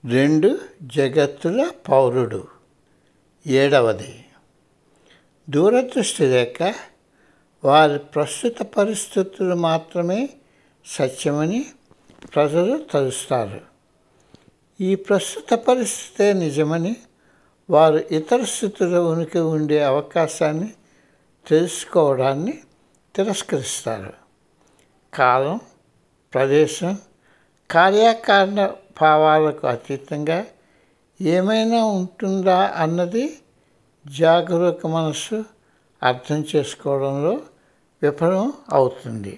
రెండు జగత్తుల పౌరుడు ఏడవది దూరదృష్టి లేక వారి ప్రస్తుత పరిస్థితులు మాత్రమే సత్యమని ప్రజలు తలుస్తారు ఈ ప్రస్తుత పరిస్థితే నిజమని వారు ఇతర స్థితుల ఉనికి ఉండే అవకాశాన్ని తెలుసుకోవడాన్ని తిరస్కరిస్తారు కాలం ప్రదేశం కార్యకారణ భావాలకు అతీతంగా ఏమైనా ఉంటుందా అన్నది జాగరూక మనస్సు అర్థం చేసుకోవడంలో విఫలం అవుతుంది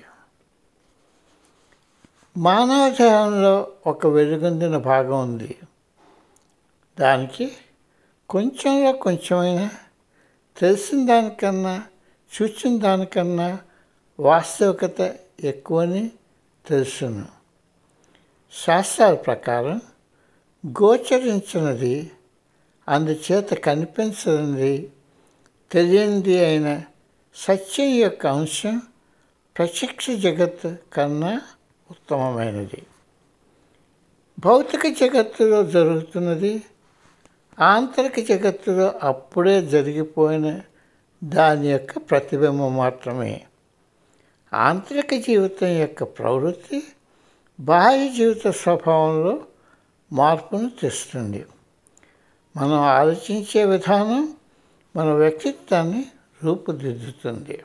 మానవ దేహంలో ఒక వెలుగొందిన భాగం ఉంది దానికి కొంచెంలో కొంచెమైనా తెలిసిన దానికన్నా చూసిన దానికన్నా వాస్తవికత ఎక్కువని తెలుసును శాస్త్రాల ప్రకారం గోచరించినది అందుచేత కనిపించనిది తెలియనిది అయిన సత్యం యొక్క అంశం ప్రత్యక్ష జగత్తు కన్నా ఉత్తమమైనది భౌతిక జగత్తులో జరుగుతున్నది ఆంతరిక జగత్తులో అప్పుడే జరిగిపోయిన దాని యొక్క ప్రతిబింబం మాత్రమే ఆంతరిక జీవితం యొక్క ప్రవృత్తి బాహ్య జీవిత స్వభావంలో మార్పును తెస్తుంది మనం ఆలోచించే విధానం మన వ్యక్తిత్వాన్ని రూపుదిద్దుతుంది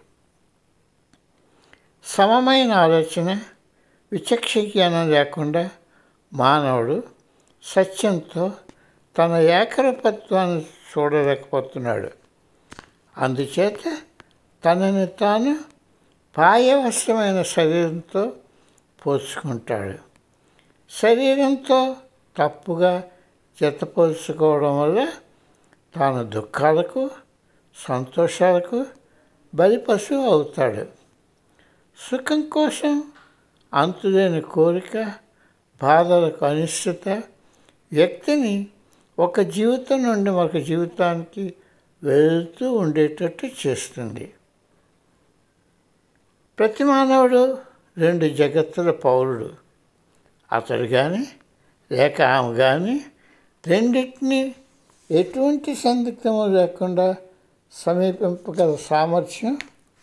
సమమైన ఆలోచన విచక్ష జ్ఞానం లేకుండా మానవుడు సత్యంతో తన ఏకరూపత్వాన్ని చూడలేకపోతున్నాడు అందుచేత తనని తాను పాయవశ్యమైన శరీరంతో పోల్చుకుంటాడు శరీరంతో తప్పుగా జతపోల్చుకోవడం వల్ల తాను దుఃఖాలకు సంతోషాలకు బలిపశు అవుతాడు సుఖం కోసం అంతులేని కోరిక బాధలకు అనిశ్చిత వ్యక్తిని ఒక జీవితం నుండి మరొక జీవితానికి వెళుతూ ఉండేటట్టు చేస్తుంది ప్రతి మానవుడు రెండు జగత్తుల పౌరుడు అతడు కానీ లేక ఆమె కానీ రెండింటినీ ఎటువంటి సందిగ్ధము లేకుండా సమీపింపగల సామర్థ్యం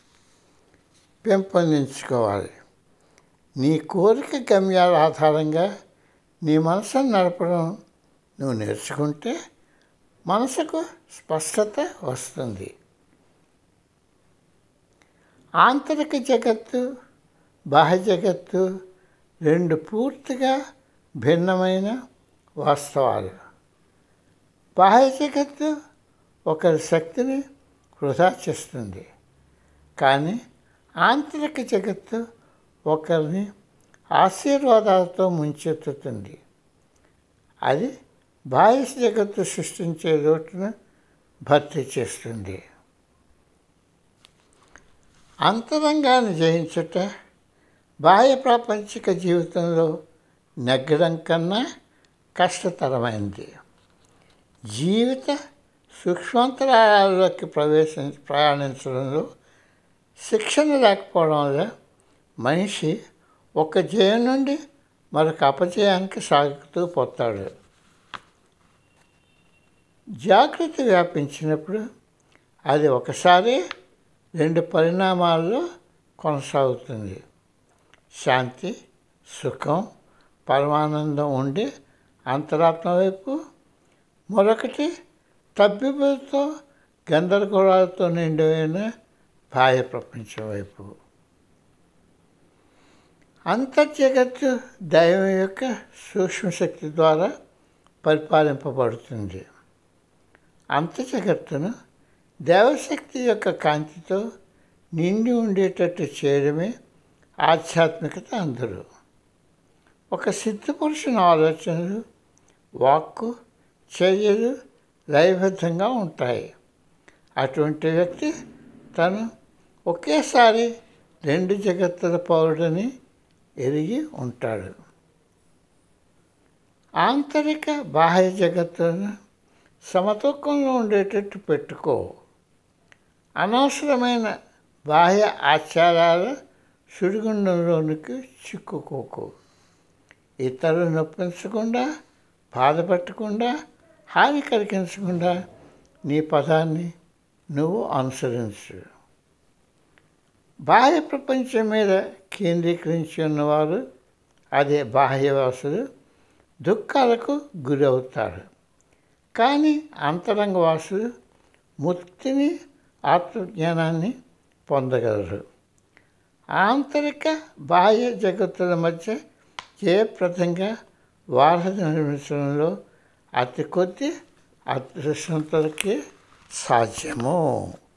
పెంపొందించుకోవాలి నీ కోరిక గమ్యాల ఆధారంగా నీ మనసును నడపడం నువ్వు నేర్చుకుంటే మనసుకు స్పష్టత వస్తుంది ఆంతరిక జగత్తు బాహ్య జగత్తు రెండు పూర్తిగా భిన్నమైన వాస్తవాలు బాహ్య జగత్తు ఒకరి శక్తిని వృధా చేస్తుంది కానీ ఆంతరిక జగత్తు ఒకరిని ఆశీర్వాదాలతో ముంచెత్తుతుంది అది బాహ్య జగత్తు సృష్టించే లోటును భర్తీ చేస్తుంది అంతరంగాన్ని జయించుట బాహ్య ప్రాపంచిక జీవితంలో నెగ్గడం కన్నా కష్టతరమైంది జీవిత సూక్ష్మాంతరాలలోకి ప్రవేశించ ప్రయాణించడంలో శిక్షణ లేకపోవడం వల్ల మనిషి ఒక జయం నుండి మరొక అపజయానికి సాగుతూ పోతాడు జాగృతి వ్యాపించినప్పుడు అది ఒకసారి రెండు పరిణామాల్లో కొనసాగుతుంది శాంతి సుఖం పరమానందం ఉండి అంతరాత్మ వైపు మరొకటి తబ్బిబులతో గందరగోళాలతో నిండిపోయిన బాహ్య ప్రపంచం వైపు అంతర్జగత్తు దైవం యొక్క సూక్ష్మశక్తి ద్వారా పరిపాలింపబడుతుంది అంతర్జగత్తును దేవశక్తి యొక్క కాంతితో నిండి ఉండేటట్టు చేయడమే ఆధ్యాత్మికత అందరూ ఒక సిద్ధపురుషుని ఆలోచనలు వాక్కు చర్యలు లయబద్ధంగా ఉంటాయి అటువంటి వ్యక్తి తను ఒకేసారి రెండు జగత్తుల పౌరుడని ఎరిగి ఉంటాడు ఆంతరిక బాహ్య జగత్తులను సమతూకంలో ఉండేటట్టు పెట్టుకో అనవసరమైన బాహ్య ఆచారాల సుడిగుండంలోనికి చిక్కుకోకు ఇతరులు నొప్పించకుండా బాధపెట్టకుండా హాని కలిగించకుండా నీ పదాన్ని నువ్వు అనుసరించు బాహ్య ప్రపంచం మీద కేంద్రీకరించి ఉన్నవారు అదే బాహ్యవాసులు దుఃఖాలకు గురి అవుతారు కానీ అంతరంగవాసులు ముక్తిని ఆత్మజ్ఞానాన్ని పొందగలరు ఆంతరిక బాహ్య జగత్తుల మధ్య జయప్రదంగా వారధి నిర్మించడంలో అతి కొద్ది అదృష్టంతలకే సాధ్యము